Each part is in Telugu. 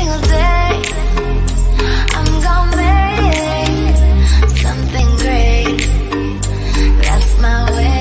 single day. I'm gonna make something great. That's my way.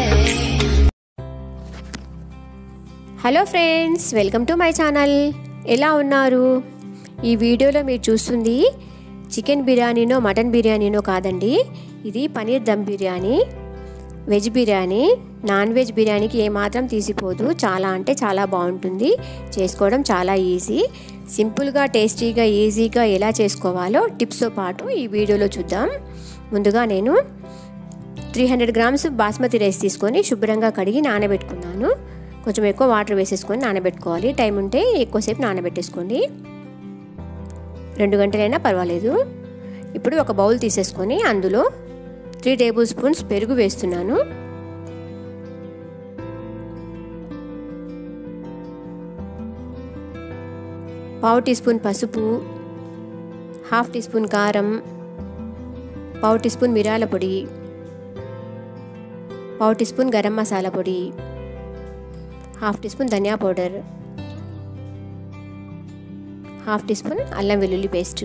Hello friends welcome to my channel ఎలా ఉన్నారు ఈ వీడియోలో మీరు చూస్తుంది చికెన్ బిర్యానీనో మటన్ బిర్యానీనో కాదండి ఇది paneer dum biryani veg biryani non veg బిర్యానీకి ఏమాత్రం తీసిపోదు చాలా అంటే చాలా బాగుంటుంది చేసుకోవడం చాలా ఈజీ సింపుల్గా టేస్టీగా ఈజీగా ఎలా చేసుకోవాలో టిప్స్తో పాటు ఈ వీడియోలో చూద్దాం ముందుగా నేను three hundred grams basmati rice తీసుకొని శుభ్రంగా కడిగి నానబెట్టుకున్నాను కొంచెం ఎక్కువ వాటర్ వేసేసుకొని నానబెట్టుకోవాలి టైం ఉంటే ఎక్కువసేపు నానబెట్టేసుకోండి రెండు గంటలైనా పర్వాలేదు ఇప్పుడు ఒక బౌల్ తీసేసుకొని అందులో త్రీ టేబుల్ స్పూన్స్ పెరుగు వేస్తున్నాను పావు టీ స్పూన్ పసుపు హాఫ్ టీ స్పూన్ కారం పావు టీ స్పూన్ మిరాల పొడి పావు టీ స్పూన్ గరం మసాలా పొడి half teaspoon dhania powder half teaspoon అల్లం వెల్లుల్లి పేస్ట్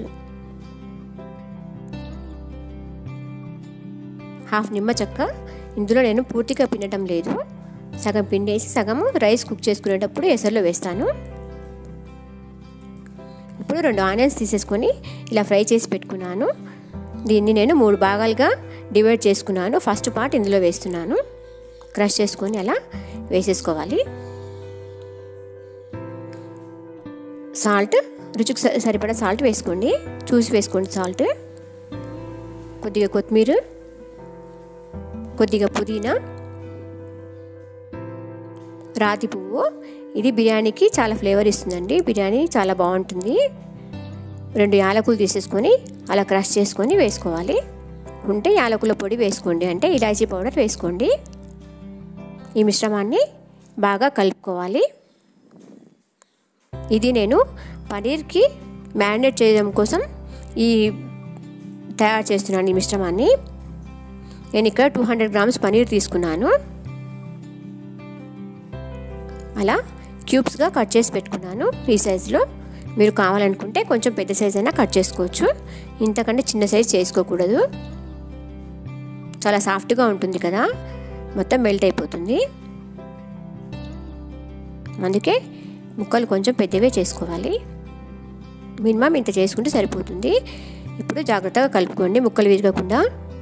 హాఫ్ నిమ్మ చెక్క ఇందులో నేను పూర్తిగా పిండటం లేదు సగం పిండేసి సగము రైస్ కుక్ చేసుకునేటప్పుడు ఎసర్లో వేస్తాను ఇప్పుడు రెండు ఆనియన్స్ తీసేసుకొని ఇలా ఫ్రై చేసి పెట్టుకున్నాను దీన్ని నేను మూడు భాగాలుగా డివైడ్ చేసుకున్నాను ఫస్ట్ పార్ట్ ఇందులో వేస్తున్నాను క్రష్ చేసుకొని అలా వేసేసుకోవాలి సాల్ట్ రుచికి స- సరిపడా సాల్ట్ వేసుకోండి చూసి వేసుకోండి సాల్ట్ కొద్దిగా కొత్తిమీర కొద్దిగా పుదీనా రాతి పువ్వు ఇది బిర్యానీకి చాలా ఫ్లేవర్ ఇస్తుందండి బిర్యానీ చాలా బాగుంటుంది రెండు యాలకులు తీసేసుకొని అలా క్రష్ చేసుకొని వేసుకోవాలి ఉంటే యాలకుల పొడి వేసుకోండి అంటే ఇలాచీ పౌడర్ వేసుకోండి ఈ మిశ్రమాన్ని బాగా కలుపుకోవాలి ఇది నేను పనీర్కి మ్యారినేట్ చేయడం కోసం ఈ తయారు చేస్తున్నాను ఈ మిశ్రమాన్ని నేను ఇక్కడ టూ హండ్రెడ్ గ్రామ్స్ పనీర్ తీసుకున్నాను అలా క్యూబ్స్గా కట్ చేసి పెట్టుకున్నాను ఈ సైజులో మీరు కావాలనుకుంటే కొంచెం పెద్ద సైజ్ అయినా కట్ చేసుకోవచ్చు ఇంతకంటే చిన్న సైజ్ చేసుకోకూడదు చాలా సాఫ్ట్గా ఉంటుంది కదా మొత్తం మెల్ట్ అయిపోతుంది అందుకే ముక్కలు కొంచెం పెద్దవే చేసుకోవాలి మినిమం ఇంత చేసుకుంటే సరిపోతుంది ఇప్పుడు జాగ్రత్తగా కలుపుకోండి ముక్కలు విరగకుండా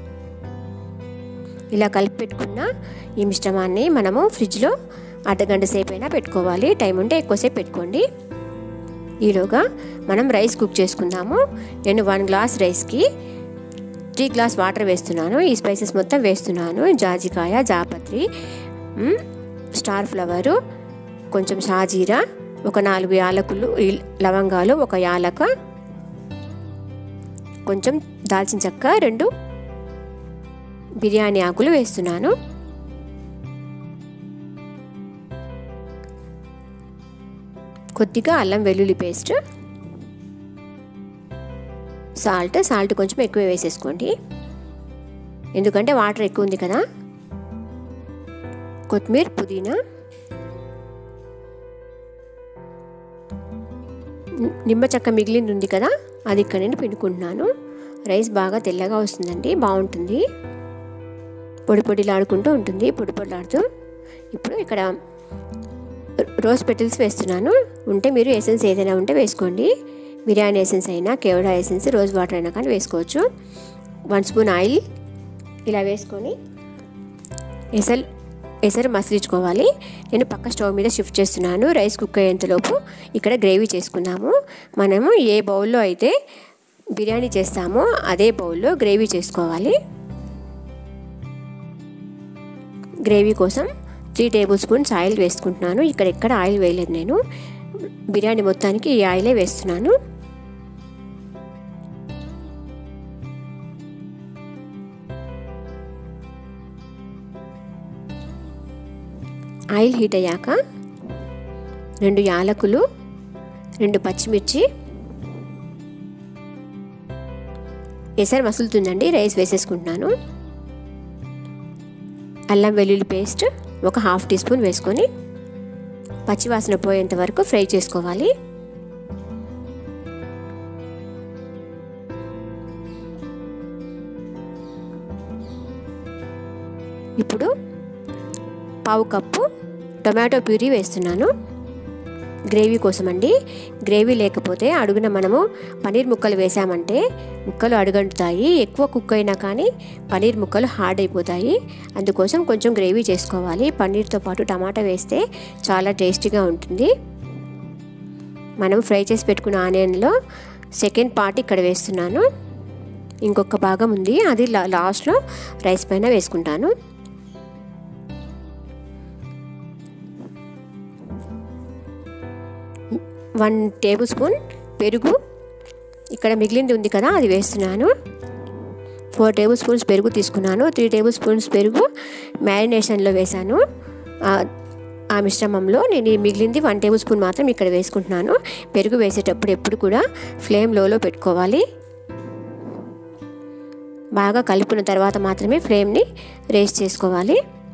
ఇలా కలిపి పెట్టుకున్న ఈ మిశ్రమాన్ని మనము ఫ్రిడ్జ్లో అర్ధగంట సేపు అయినా పెట్టుకోవాలి టైం ఉంటే ఎక్కువసేపు పెట్టుకోండి ఈలోగా మనం రైస్ కుక్ చేసుకుందాము నేను వన్ గ్లాస్ రైస్కి త్రీ గ్లాస్ వాటర్ వేస్తున్నాను ఈ స్పైసెస్ మొత్తం వేస్తున్నాను జాజికాయ జాపత్రి మ్, స్టార్ ఫ్లవరు కొంచెం షాజీరా ఒక నాలుగు యాలకులు ఈ- లవంగాలు ఒక యాలక కొంచెం దాల్చిన చెక్క రెండు బిర్యానీ ఆకులు వేస్తున్నాను కొద్దిగా అల్లం వెల్లుల్లి పేస్ట్ సాల్ట్ సాల్ట్ కొంచెం ఎక్కువ వేసేసుకోండి ఎందుకంటే వాటర్ ఎక్కువ ఉంది కదా కొత్తిమీర పుదీనా ని- నిమ్మ చెక్క మిగిలింది ఉంది కదా అది ఇక్కడ నేను పిండుకుంటున్నాను రైస్ బాగా తెల్లగా వస్తుందండి బాగుంటుంది పొడి పొడిలాడుకుంటూ ఉంటుంది పొడి పొడిలాడుతూ ఇప్పుడు ఇక్కడ రోజ్ పెటిల్స్ వేస్తున్నాను ఉంటే మీరు ఎసెన్స్ ఏదైనా ఉంటే వేసుకోండి బిర్యానీ ఎసెన్స్ అయినా కేవడా ఎసెన్స్ రోజ్ వాటర్ అయినా కానీ వేసుకోవచ్చు వన్ స్పూన్ ఆయిల్ ఇలా వేసుకొని ఎసల్ ఎసరు మసిలించుకోవాలి నేను పక్క స్టవ్ మీద షిఫ్ట్ చేస్తున్నాను రైస్ కుక్ అయ్యేంతలోపు ఇక్కడ గ్రేవీ చేసుకుందాము మనము ఏ బౌల్లో అయితే బిర్యానీ చేస్తామో అదే బౌల్లో గ్రేవీ చేసుకోవాలి గ్రేవీ కోసం త్రీ టేబుల్ స్పూన్స్ ఆయిల్ వేసుకుంటున్నాను ఇక్కడ ఎక్కడ ఆయిల్ వేయలేదు నేను బిర్యానీ మొత్తానికి ఈ ఆయిలే వేస్తున్నాను ఆయిల్ హీట్ అయ్యాక రెండు యాలకులు రెండు పచ్చిమిర్చి ఎసరు మసులుతుందండి రైస్ వేసేసుకుంటున్నాను అల్లం వెల్లుల్లి పేస్ట్ ఒక హాఫ్ టీ స్పూన్ వేసుకొని పచ్చివాసన పోయేంత వరకు ఫ్రై చేసుకోవాలి ఇప్పుడు పావు కప్పు టొమాటో ప్యూరీ వేస్తున్నాను గ్రేవీ కోసం అండి గ్రేవీ లేకపోతే అడుగున మనము పనీర్ ముక్కలు వేసామంటే ముక్కలు అడుగంటుతాయి ఎక్కువ కుక్ అయినా కానీ పనీర్ ముక్కలు హార్డ్ అయిపోతాయి అందుకోసం కొంచెం గ్రేవీ చేసుకోవాలి పన్నీర్తో పాటు టమాటా వేస్తే చాలా టేస్టీగా ఉంటుంది మనం ఫ్రై చేసి పెట్టుకున్న ఆనియన్లో సెకండ్ పార్ట్ ఇక్కడ వేస్తున్నాను ఇంకొక భాగం ఉంది అది లాస్ట్లో రైస్ పైన వేసుకుంటాను వన్ టేబుల్ స్పూన్ పెరుగు ఇక్కడ మిగిలింది ఉంది కదా అది వేస్తున్నాను ఫోర్ టేబుల్ స్పూన్స్ పెరుగు తీసుకున్నాను త్రీ టేబుల్ స్పూన్స్ పెరుగు మ్యారినేషన్లో వేశాను ఆ మిశ్రమంలో నేను ఈ మిగిలింది వన్ టేబుల్ స్పూన్ మాత్రం ఇక్కడ వేసుకుంటున్నాను పెరుగు వేసేటప్పుడు ఎప్పుడు కూడా ఫ్లేమ్ లోలో పెట్టుకోవాలి బాగా కలుపుకున్న తర్వాత మాత్రమే ఫ్లేమ్ని రేస్ చేసుకోవాలి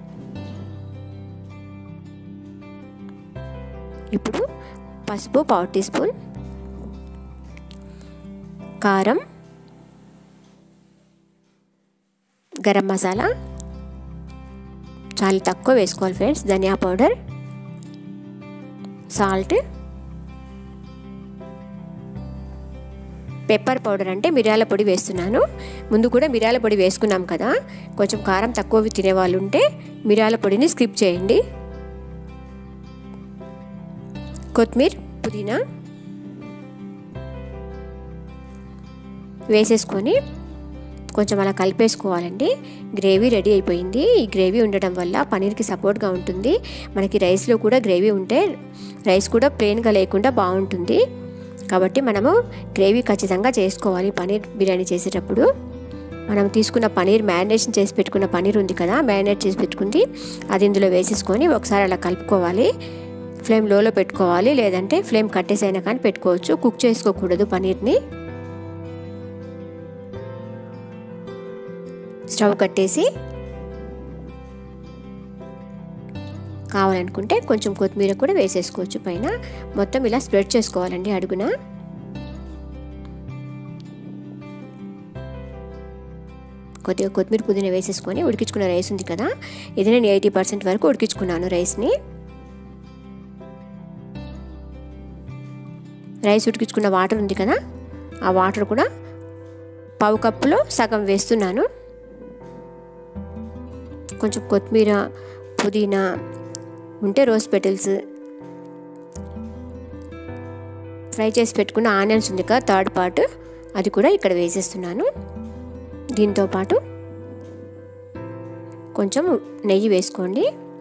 ఇప్పుడు పసుపు పావు టీ స్పూన్ కారం గరం మసాలా చాలా తక్కువ వేసుకోవాలి friends dhania powder salt pepper powder అంటే మిరియాల పొడి వేస్తున్నాను ముందు కూడా మిరియాల పొడి వేసుకున్నాం కదా కొంచెం కారం తక్కువ తినేవాళ్ళు ఉంటే మిరియాల పొడిని స్కిప్ చేయండి కొత్తిమీర పుదీనా వేసేసుకొని కొంచెం అలా కలిపేసుకోవాలండి గ్రేవీ రెడీ అయిపోయింది ఈ గ్రేవీ ఉండటం వల్ల పనీర్కి సపోర్ట్గా ఉంటుంది మనకి రైస్లో కూడా గ్రేవీ ఉంటే రైస్ కూడా ప్లెయిన్గా లేకుండా బాగుంటుంది కాబట్టి మనము గ్రేవీ ఖచ్చితంగా చేసుకోవాలి పనీర్ బిర్యానీ చేసేటప్పుడు మనం తీసుకున్న పనీర్ మ్యారినేషన్ చేసి పెట్టుకున్న పనీర్ ఉంది కదా మ్యారినేట్ చేసి పెట్టుకుంది అది ఇందులో వేసేసుకొని ఒకసారి అలా కలుపుకోవాలి ఫ్లేమ్ లోలో పెట్టుకోవాలి లేదంటే ఫ్లేమ్ కట్టేసైనా కానీ పెట్టుకోవచ్చు కుక్ చేసుకోకూడదు పనీర్ని స్టవ్ కట్టేసి కావాలనుకుంటే కొంచెం కొత్తిమీర కూడా వేసేసుకోవచ్చు పైన మొత్తం ఇలా స్ప్రెడ్ చేసుకోవాలండి అడుగున కొద్దిగా కొత్తిమీర పుదీనా వేసేసుకొని ఉడికించుకున్న రైస్ ఉంది కదా ఇది నేను ఎయిటీ పర్సెంట్ వరకు ఉడికించుకున్నాను రైస్ని రైస్ ఉడికించుకున్న వాటర్ ఉంది కదా ఆ వాటర్ కూడా పావు కప్పులో సగం వేస్తున్నాను కొంచెం కొత్తిమీర పుదీనా ఉంటే రోజ్ పెటల్స్ ఫ్రై చేసి పెట్టుకున్న ఆనియన్స్ ఉంది కదా థర్డ్ పార్ట్ అది కూడా ఇక్కడ వేసేస్తున్నాను దీంతో పాటు కొంచెం నెయ్యి వేసుకోండి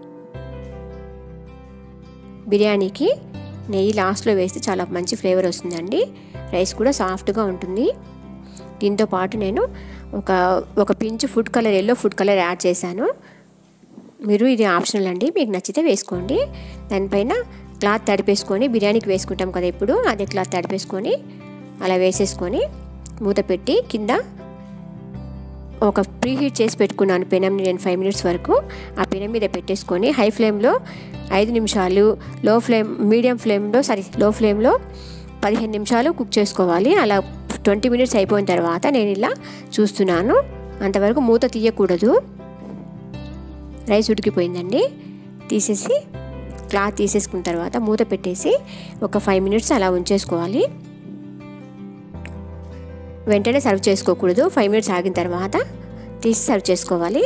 బిర్యానీకి నెయ్యి లాస్ట్లో వేస్తే చాలా మంచి ఫ్లేవర్ వస్తుందండి రైస్ కూడా సాఫ్ట్గా ఉంటుంది దీంతో పాటు నేను ఒక ఒక pinch food colour yellow food colour add చేశాను మీరు ఇది ఆప్షనల్ అండి మీకు నచ్చితే వేసుకోండి దానిపైన క్లాత్ తడిపేసుకొని బిర్యానీకి వేసుకుంటాం కదా ఇప్పుడు అదే క్లాత్ తడిపేసుకొని అలా వేసేసుకొని మూత పెట్టి కింద ఒక ప్రీ హీట్ చేసి పెట్టుకున్నాను పెనంని నేను ఫైవ్ మినిట్స్ వరకు ఆ పెనం మీద పెట్టేసుకొని హై ఫ్లేమ్లో ఐదు నిమిషాలు లో ఫ్లేమ్ మీడియం ఫ్లేమ్లో సారీ లో ఫ్లేమ్లో పదిహేను నిమిషాలు కుక్ చేసుకోవాలి అలా ట్వంటీ మినిట్స్ అయిపోయిన తర్వాత నేను ఇలా చూస్తున్నాను అంతవరకు మూత తీయకూడదు రైస్ ఉడికిపోయిందండి తీసేసి క్లాత్ తీసేసుకున్న తర్వాత మూత పెట్టేసి ఒక ఫైవ్ మినిట్స్ అలా ఉంచేసుకోవాలి వెంటనే సర్వ్ చేసుకోకూడదు ఫైవ్ మినిట్స్ ఆగిన తర్వాత తీసి సర్వ్ చేసుకోవాలి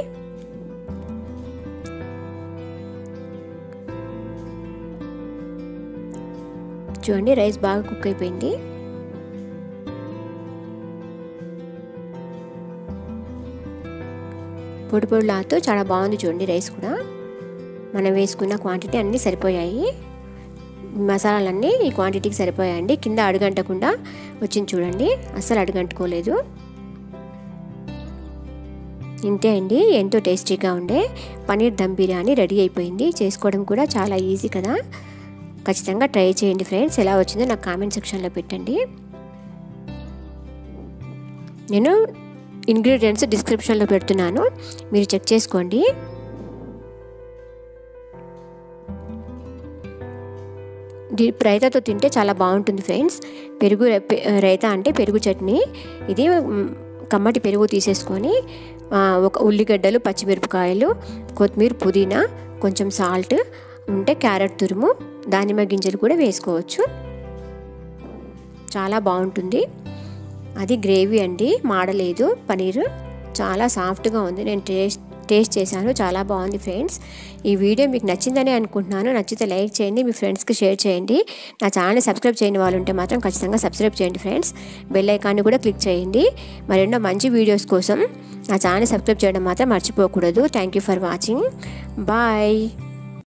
చూడండి రైస్ బాగా కుక్ అయిపోయింది పొడి పొడిలాతో చాలా బాగుంది చూడండి రైస్ కూడా మనం వేసుకున్న క్వాంటిటీ అన్నీ సరిపోయాయి మసాలాలన్నీ ఈ క్వాంటిటీకి సరిపోయాయండి కింద అడుగంటకుండా వచ్చింది చూడండి అస్సలు అడుగంటుకోలేదు ఇంతే అండి ఎంతో టేస్టీగా ఉండే పనీర్ దమ్ బిర్యానీ రెడీ అయిపోయింది చేసుకోవడం కూడా చాలా ఈజీ కదా ఖచ్చితంగా ట్రై చేయండి ఫ్రెండ్స్ ఎలా వచ్చిందో నాకు కామెంట్ సెక్షన్లో పెట్టండి నేను ఇంగ్రీడియంట్స్ డిస్క్రిప్షన్లో పెడుతున్నాను మీరు చెక్ చేసుకోండి రైతాతో తింటే చాలా బాగుంటుంది ఫ్రెండ్స్ పెరుగు రైతా అంటే పెరుగు చట్నీ ఇది కమ్మటి పెరుగు తీసేసుకొని ఆ, ఒక ఉల్లిగడ్డలు పచ్చిమిరపకాయలు కొత్తిమీర పుదీనా కొంచెం సాల్ట్ ఉంటే క్యారెట్ తురుము దానిమ్మ గింజలు కూడా వేసుకోవచ్చు చాలా బాగుంటుంది అది గ్రేవీ అండి మాడలేదు పనీర్ చాలా సాఫ్ట్గా ఉంది నేను టేస్ట్ టేస్ట్ చేశాను చాలా బాగుంది ఫ్రెండ్స్ ఈ వీడియో మీకు నచ్చిందని అనుకుంటున్నాను నచ్చితే లైక్ చేయండి మీ ఫ్రెండ్స్కి షేర్ చేయండి నా ఛానల్ని సబ్స్క్రైబ్ చేయని వాళ్ళు ఉంటే మాత్రం ఖచ్చితంగా సబ్స్క్రైబ్ చేయండి ఫ్రెండ్స్ బెల్ ఐకాన్ని కూడా క్లిక్ చేయండి మరెన్నో మంచి వీడియోస్ కోసం నా ఛానల్ని సబ్స్క్రైబ్ చేయడం మాత్రం మర్చిపోకూడదు thank you for watching bye